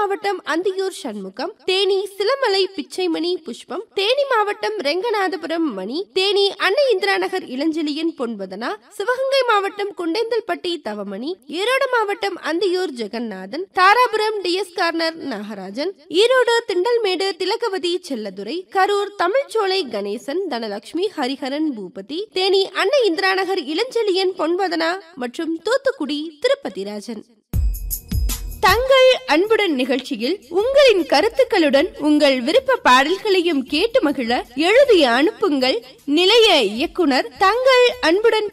மாவட்டம் அந்தியூர் சண்முகம் தேனி சிலமலை பிச்சைமணி புஷ்பம் தேனி மாவட்டம் ரெங்கநாதபுரம் மணி தேனி அன்னை இந்திரா நகர் இளஞ்செழியன் பொன்பதனா சிவகங்கை மாவட்டம் குண்டேந்தல்பட்டி தவமணி ஈரோடு மாவட்டம் அந்தியூர் ஜெகநாதன் தாராபுரம் டிஎஸ் கார்னர் நாகராஜன் ஈரோடு திண்டல்மேடு திலகவதி செல்லதுரை கரூர் தமிழ்ச்சோலை கணேசன் தனலட்சுமி ஹரிஹரன் பூபதி தேனி அன்னை இந்திராநகர் இளஞ்செழியன் பொன்வதனா மற்றும் தூத்துக்குடி திருப்பதி ராஜன் தங்கள் அன்புடன் நிகழ்ச்சியில் உங்களின் கருத்துக்களுடன் உங்கள் விருப்ப பாடல்களையும் கேட்டு மகிழ எழுதி அனுப்புங்கள் நிலைய இயக்குனர் தங்கள் அன்புடன்